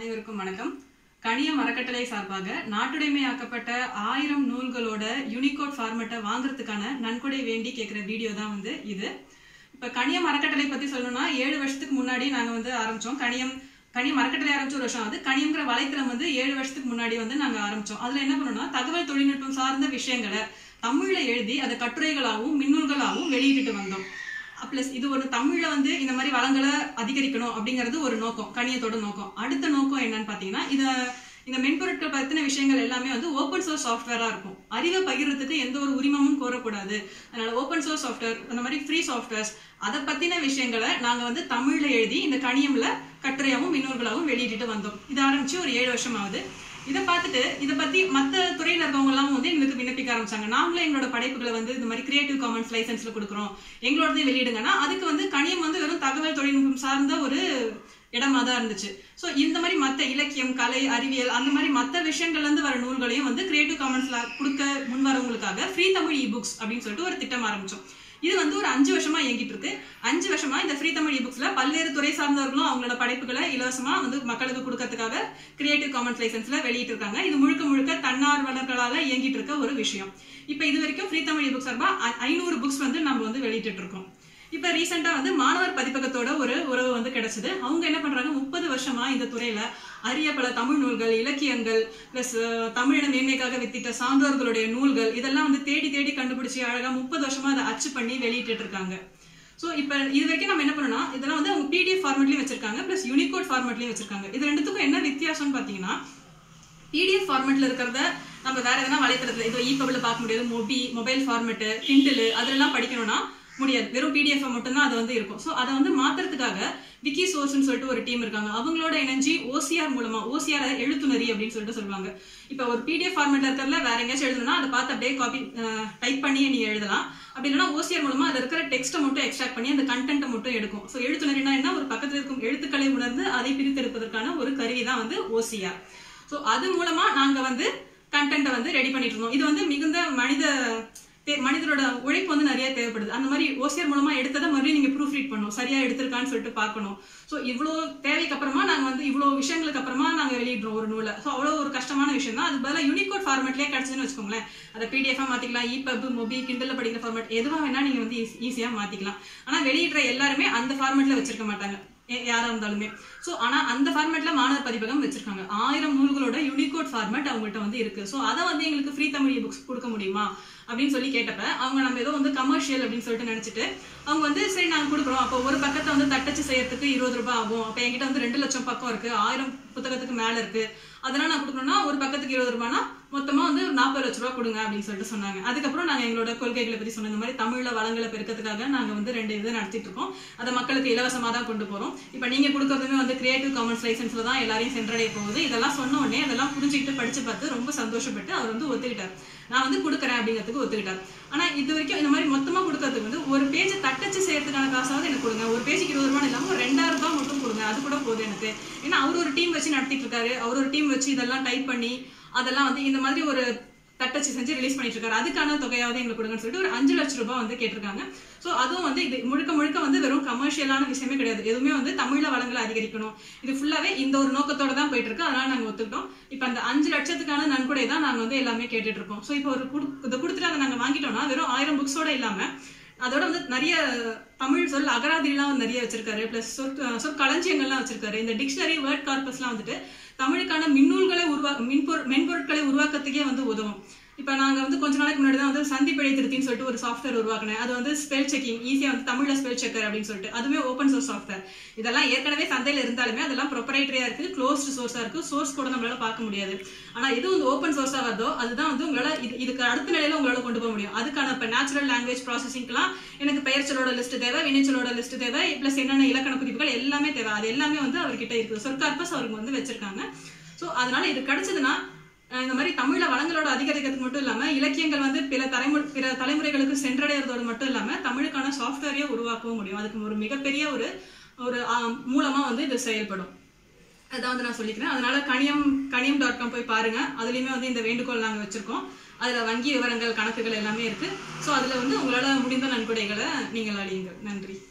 அனைவருக்கும் வணக்கம் கணியம் அறக்கட்டளை சார்பாக நாட்டுடைமையாக்கப்பட்ட ஆயிரம் நூல்களோட யூனிகோட் ஃபார்மேட்டை வாங்குறதுக்கான நன்கொடை வேண்டி கேட்குற வீடியோ தான் வந்து இது இப்போ கணியம் அறக்கட்டளை பற்றி சொல்லணும்னா ஏழு வருஷத்துக்கு முன்னாடி நாங்கள் வந்து ஆரம்பித்தோம் கணியம் கணியம் அறக்கட்டளை ஆரம்பிச்ச ஒரு வருஷம் ஆகுது கணியம்ங்கிற வலைத்தளம் வந்து ஏழு வருஷத்துக்கு முன்னாடி வந்து நாங்கள் ஆரம்பித்தோம் அதில் என்ன பண்ணோம்னா தகவல் தொழில்நுட்பம் சார்ந்த விஷயங்களை தமிழில் எழுதி அதை கட்டுரைகளாகவும் மின்னூல்களாகவும் வெளியிட்டுட்டு வந்தோம் ப்ளஸ் இது ஒரு தமிழ்ல வந்து இந்த மாதிரி வளங்களை அதிகரிக்கணும் அப்படிங்கிறது ஒரு நோக்கம் கணியத்தோட நோக்கம் அடுத்த நோக்கம் என்னன்னு பார்த்தீங்கன்னா இத இந்த மென்பொருட்கள் பத்தின விஷயங்கள் எல்லாமே வந்து ஓப்பன் சோர்ஸ் சாஃப்ட்வேரா இருக்கும் அறிவை பகிர்றதுக்கு எந்த ஒரு உரிமமும் கோரக்கூடாது அதனால ஓப்பன் சோர்ஸ் சாஃப்ட்வேர் அந்த மாதிரி ஃப்ரீ சாஃப்ட்வேர்ஸ் அதை பத்தின விஷயங்களை நாங்க வந்து தமிழ்ல எழுதி இந்த கணியம்ல கட்டுரையாகவும் மின்னூர்களாகவும் வெளியிட்டுட்டு வந்தோம் இது ஆரம்பிச்சு ஒரு ஏழு வருஷம் ஆகுது இதை பார்த்துட்டு இதை பத்தி மத்த துறையில இருக்கவங்க எல்லாம் வந்து எங்களுக்கு விண்ணப்பிக்க ஆரம்பிச்சாங்க நாமளும் எங்களோட படைப்புகளை வந்து இந்த மாதிரி கிரியேட்டிவ் காமன்ஸ் லைசன்ஸ்ல கொடுக்குறோம் எங்களோடதே வெளியிடுங்கன்னா அதுக்கு வந்து கணியம் வந்து வெறும் தகவல் தொழில்நுட்பம் சார்ந்த ஒரு இடமா தான் இருந்துச்சு ஸோ இந்த மாதிரி மற்ற இலக்கியம் கலை அறிவியல் அந்த மாதிரி மற்ற விஷயங்கள்ல இருந்து வர நூல்களையும் வந்து கிரியேட்டிவ் காமன்ஸ்ல கொடுக்க முன் வரவங்களுக்காக ஃப்ரீ தமிழ் இ புக்ஸ் அப்படின்னு சொல்லிட்டு ஒரு திட்டம் ஆரம்பிச்சோம் இது வந்து ஒரு அஞ்சு வருஷமா இயங்கிட்டு இருக்கு அஞ்சு வருஷமா இந்த ஃப்ரீ தமிழ் இபுக்ஸ்ல பல்வேறு துறை சார்ந்தவர்களும் அவங்களோட படைப்புகளை இலவசமா வந்து மக்களுக்கு கொடுக்கறதுக்காக கிரியேட்டிவ் காமன்ஸ் லைசன்ஸ்ல வெளியிட்டு இருக்காங்க இது முழுக்க முழுக்க தன்னார்வலர்களால இயங்கிட்டு இருக்க ஒரு விஷயம் இப்போ இது வரைக்கும் ஃப்ரீ தமிழ் இபுக் சார்பா ஐ- ஐநூறு புக்ஸ் வந்து நம்ம வந்து வெளியிட்டு இருக்கோம் இப்போ ரீசெண்டாக வந்து மாணவர் பதிப்பகத்தோட ஒரு உறவு வந்து கிடைச்சது அவங்க என்ன பண்றாங்க முப்பது வருஷமா இந்த துறையில அரிய பல தமிழ் நூல்கள் இலக்கியங்கள் பிளஸ் தமிழின மேன்மைக்காக வித்திட்ட சான்றோர்களுடைய நூல்கள் இதெல்லாம் வந்து தேடி தேடி கண்டுபிடிச்சி அழகா முப்பது வருஷமா அதை அச்சு பண்ணி வெளியிட்டு இருக்காங்க ஸோ இப்போ இது வரைக்கும் நம்ம என்ன பண்ணோம்னா இதெல்லாம் வந்து அவங்க பிடிஎஃப் ஃபார்மேட்லையும் வச்சிருக்காங்க ப்ளஸ் யூனிகோட் ஃபார்மேட்லையும் வச்சிருக்காங்க இது ரெண்டுத்துக்கும் என்ன வித்தியாசம்னு பார்த்தீங்கன்னா பிடிஎஃப் ஃபார்மேட்ல இருக்கிறத நம்ம வேற எதனா வலைத்தளத்துல இது இபப்ல பார்க்க முடியாது மொபி மொபைல் ஃபார்மேட்டு கிண்டில் அதெல்லாம் படிக்கணும்னா முடியாது வெறும் பிடிஎஃப் மட்டும்தான் அது வந்து இருக்கும் ஸோ அதை வந்து மாத்துறதுக்காக விக்கி சோர்ஸ்னு சொல்லிட்டு ஒரு டீம் இருக்காங்க அவங்களோட இணைஞ்சி ஓசிஆர் மூலமா ஓசிஆர் எழுத்துணரி அப்படின்னு சொல்லிட்டு சொல்லுவாங்க இப்போ ஒரு பிடிஎஃப் ஃபார்மேட்ல இருக்கிறதுல வேற எங்கேயாச்சும் எழுதணும்னா அதை பார்த்து அப்படியே காப்பி டைப் பண்ணி நீங்க எழுதலாம் அப்படி இல்லைன்னா ஓசிஆர் மூலமா அதில் இருக்கிற டெக்ஸ்ட்டை மட்டும் எக்ஸ்ட்ராக்ட் பண்ணி அந்த கண்டென்ட்டை மட்டும் எடுக்கும் ஸோ எழுத்துணரினா என்ன ஒரு பக்கத்தில் இருக்கும் எழுத்துக்களை உணர்ந்து அதை பிரித்தெடுப்பதற்கான ஒரு கருவி தான் வந்து ஓசிஆர் ஸோ அது மூலமா நாங்க வந்து கண்டென்ட்டை வந்து ரெடி பண்ணிட்டு இருந்தோம் இது வந்து மிகுந்த மனித தே- மனிதரோட உழைப்பு வந்து நிறைய தேவைப்படுது அந்த மாதிரி ஓசியர் மூலமா எடுத்ததை மறுபடியும் நீங்க ப்ரூஃப் ரீட் பண்ணணும் சரியா எடுத்திருக்கான்னு சொல்லிட்டு பார்க்கணும் ஸோ இவ்வளோ தேவைக்கு அப்புறமா நாங்க வந்து இவ்வளோ விஷயங்களுக்கு அப்புறமா நாங்க வெளியிடுறோம் ஒரு நூலை ஸோ அவ்வளோ ஒரு கஷ்டமான விஷயம் தான் அது பதிலாக யூனிகோட் ஃபார்மேட்லேயே கிடைச்சதுன்னு வச்சுக்கோங்களேன் அதை பிடிஎஃபா மாத்திக்கலாம் இபப் மொபி கிண்டல்ல படிக்கிற ஃபார்மேட் எதுவா வேணா நீங்க வந்து ஈஸியா மாத்திக்கலாம் ஆனா வெளியிடுற எல்லாருமே அந்த ஃபார்மேட்ல வச்சிருக்க மாட்டாங்க எ- யாரா இருந்தாலுமே ஸோ ஆனா அந்த ஃபார்மேட்ல மாணவர் பதிப்பகம் வச்சிருக்காங்க ஆயிரம் நூல்களோட யூனிகோட் ஃபார்மேட் அவங்கள்ட்ட வந்து இருக்கு ஸோ அதை வந்து எங்களுக்கு ஃப்ரீ தமிழ் புக்ஸ் கொடுக்க முடியுமா அப்படின்னு சொல்லி கேட்டப்ப அவங்க நம்ம ஏதோ வந்து கமர்ஷியல் அப்படின்னு சொல்லிட்டு நினைச்சிட்டு அவங்க வந்து சரி நாங்க கொடுக்குறோம் அப்போ ஒரு பக்கத்தை வந்து தட்டச்சு செய்யறதுக்கு இருபது ரூபாய் ஆகும் அப்போ என்கிட்ட வந்து ரெண்டு லட்சம் பக்கம் இருக்கு ஆயிரம் புத்தகத்துக்கு மேல இருக்கு அதெல்லாம் நான் கொடுக்கணும்னா ஒரு பக்கத்துக்கு இருபது ரூபாய்னா மொத்தமா வந்து ஒரு நாற்பது லட்ச ரூபா கொடுங்க அப்படின்னு சொல்லிட்டு சொன்னாங்க அதுக்கப்புறம் நாங்க எங்களோட கொள்கைகளை பத்தி சொன்ன இந்த மாதிரி தமிழ்ல வளங்களை பெருக்கிறதுக்காக நாங்க வந்து ரெண்டு இது நடத்திட்டு இருக்கோம் அதை மக்களுக்கு இலவசமா தான் கொண்டு போறோம் இப்போ நீங்க கொடுக்கறதுமே வந்து கிரியேட்டிவ் காமன்ஸ் லைசன்ஸ்ல தான் எல்லாரையும் சென்றடைய போகுது இதெல்லாம் சொன்ன உடனே அதெல்லாம் புரிஞ்சுக்கிட்டு படிச்சு பார்த்து ரொம்ப சந்தோஷப்பட்டு அவர் வந்து ஒத்துக்கிட்டார் நான் வந்து கொடுக்குறேன் அப்படிங்கிறதுக்கு ஒத்துக்கிட்டார் ஆனா இது வரைக்கும் இந்த மாதிரி மொத்தமா கொடுக்கறதுக்கு வந்து ஒரு பேஜை தட்டச்சு செய்யறதுக்கான காசாவது எனக்கு கொடுங்க ஒரு பேஜுக்கு இருபது ரூபாய் இல்லாம ஒரு ரெண்டாயிரம் ரூபாய் மட்டும் கொடுங்க அது கூட போதும் எனக்கு ஏன்னா அவர் ஒரு டீம் வச்சு நடத்திட்டு இருக்காரு அவர் ஒரு டீம் வச்சு இதெல்லாம் டைப் பண்ணி அதெல்லாம் வந்து இந்த மாதிரி ஒரு தட்டச்சு செஞ்சு ரிலீஸ் பண்ணிட்டு இருக்காரு அதுக்கான தொகையாவது எங்களுக்கு கொடுங்கன்னு சொல்லிட்டு ஒரு அஞ்சு லட்ச ரூபாய் வந்து கேட்டிருக்காங்க ஸோ அதுவும் வந்து இது முழுக்க முழுக்க வந்து வெறும் கமர்ஷியலான விஷயமே கிடையாது எதுவுமே வந்து தமிழ்ல வளங்களை அதிகரிக்கணும் இது ஃபுல்லாவே இந்த ஒரு நோக்கத்தோட தான் போயிட்டு இருக்கு அதனால நாங்க ஒத்துக்கிட்டோம் இப்போ அந்த அஞ்சு லட்சத்துக்கான நன்கொடை தான் நாங்க வந்து எல்லாமே கேட்டுட்டு இருக்கோம் ஸோ இப்போ ஒரு குடு- இதை கொடுத்துட்டு அதை நாங்க வாங்கிட்டோம்னா வெறும் ஆயிரம் புக்ஸோட இல்லாம அதோட வந்து நிறைய தமிழ் சொல் அகராதிலாம் வந்து நிறைய வச்சிருக்காரு பிளஸ் சொற் சொற்களஞ்சியங்கள்லாம் வச்சிருக்காரு இந்த டிக்ஷனரி வேர்ட் கார்பஸ்லாம் வந்துட்டு தமிழுக்கான மின்னூல்களை உருவா மின்பொரு மென்பொருட்களை உருவாக்கத்துக்கே வந்து உதவும் இப்போ நாங்கள் வந்து கொஞ்ச நாளைக்கு முன்னாடி தான் வந்து சந்திப்பிழை திருத்தின்னு சொல்லிட்டு ஒரு சாஃப்ட்வேர் உருவாக்கினேன் அது வந்து ஸ்பெல் செக்கிங் ஈஸியாக வந்து தமிழில் ஸ்பெல் செக்கர் அப்படின்னு சொல்லிட்டு அதுவுமே ஓப்பன் சோர்ஸ் சாஃப்ட்வேர் இதெல்லாம் ஏற்கனவே சந்தையில் இருந்தாலுமே அதெல்லாம் ப்ரொப்பரைட்டரியாக இருக்குது க்ளோஸ்டு சோர்ஸாக இருக்குது சோர்ஸ் கூட நம்மளால பார்க்க முடியாது ஆனால் எது வந்து ஓப்பன் சோர்ஸாக வருதோ அதுதான் வந்து உங்களால் இது இதுக்கு அடுத்த நிலையில உங்களால கொண்டு போக முடியும் அதுக்கான இப்போ நேச்சுரல் லாங்குவேஜ் ப்ராசஸிங்க்குலாம் எனக்கு பெயர்ச்சலோட லிஸ்ட் தேவை வினைச்சலோட லிஸ்ட் தேவை ப்ளஸ் என்னென்ன இலக்கண குறிப்புகள் எல்லாமே தேவை அது எல்லாமே வந்து அவர்கிட்ட இருக்குது சொற்கார்பஸ் அவருக்கு வந்து வச்சிருக்காங்க ஸோ அதனால இது கிடைச்சதுன்னா அஹ் இந்த மாதிரி தமிழ்ல வளங்களோட அதிகரிக்கிறதுக்கு மட்டும் இல்லாம இலக்கியங்கள் வந்து பிற தலைமுறை பிற தலைமுறைகளுக்கு சென்றடைறதோடு மட்டும் இல்லாம தமிழுக்கான சாஃப்ட்வேரையே உருவாக்கவும் முடியும் அதுக்கு ஒரு மிகப்பெரிய ஒரு ஒரு ஆஹ், மூலமா வந்து இது செயல்படும் அதான் வந்து நான் சொல்லிக்கிறேன் அதனால கணியம் கணியம் டாட் காம் போய் பாருங்க அதுலயுமே வந்து இந்த வேண்டுகோள் நாங்க வச்சிருக்கோம் அதுல வங்கி விவரங்கள் கணக்குகள் எல்லாமே இருக்கு ஸோ அதுல வந்து உங்களால முடிந்த நன்கொடைகளை நீங்கள் அழியுங்கள் நன்றி